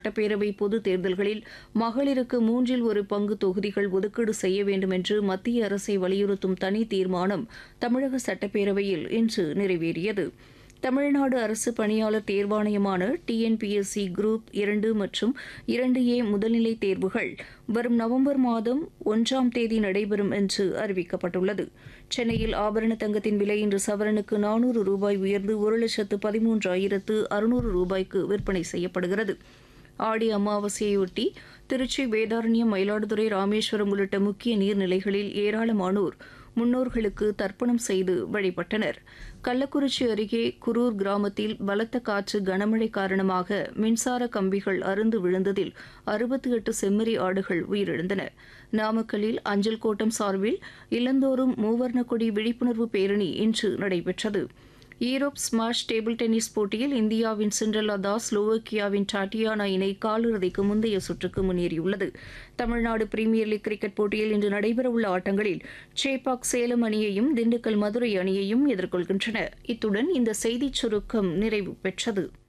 சட்டப்பேரவை பொதுத் தேர்தல்களில் மகளிருக்கு மூன்றில் ஒரு பங்கு தொகுதிகள் ஒதுக்கீடு செய்ய வேண்டும் என்று மத்திய அரசை வலியுறுத்தும் தனி தீர்மானம் தமிழக சட்டப்பேரவையில் இன்று நிறைவேறியது தமிழ்நாடு அரசு பணியாளர் தேர்வாணையமான டிஎன்பிஎஸ்சி குரூப் இரண்டு மற்றும் இரண்டு ஏ முதல்நிலை தேர்வுகள் வரும் நவம்பர் மாதம் ஒன்றாம் தேதி நடைபெறும் என்று அறிவிக்கப்பட்டுள்ளது சென்னையில் ஆபரண தங்கத்தின் விலை இன்று சவரனுக்கு நானூறு ரூபாய் உயர்ந்து ஒரு லட்சத்து பதிமூன்றாயிரத்து அறுநூறு ரூபாய்க்கு விற்பனை செய்யப்படுகிறது ஆடி அமாவாசையொட்டி திருச்சி வேதாரண்யம் மயிலாடுதுறை ராமேஸ்வரம் உள்ளிட்ட முக்கிய நீர்நிலைகளில் ஏராளமானோர் முன்னோர்களுக்கு தர்ப்பணம் செய்து வழிபட்டனர் கள்ளக்குறிச்சி அருகே குரூர் கிராமத்தில் பலத்த காற்று கனமழை காரணமாக மின்சார கம்பிகள் அருந்து விழுந்ததில் அறுபத்தி எட்டு செம்மறி ஆடுகள் உயிரிழந்தன நாமக்கல்லில் அஞ்சல் கோட்டம் சார்பில் இல்லந்தோறும் மூவர்ண கொடி விழிப்புணர்வு பேரணி இன்று நடைபெற்றது ஈரோப் ஸ்மாஷ் டேபிள் டென்னிஸ் போட்டியில் இந்தியாவின் சிண்ட்ரலா தாஸ் ஸ்லோவோக்கியாவின் டாட்டியானா இணை காலிறுதிக்கு முந்தைய சுற்றுக்கு முன்னேறியுள்ளது தமிழ்நாடு பிரீமியர் லீக் கிரிக்கெட் போட்டியில் இன்று நடைபெறவுள்ள ஆட்டங்களில் சேப்பாக் சேலம் அணியையும் திண்டுக்கல் மதுரை அணியையும் எதிர்கொள்கின்றன இத்துடன் இந்த செய்திச் சுருக்கம் நிறைவு பெற்றது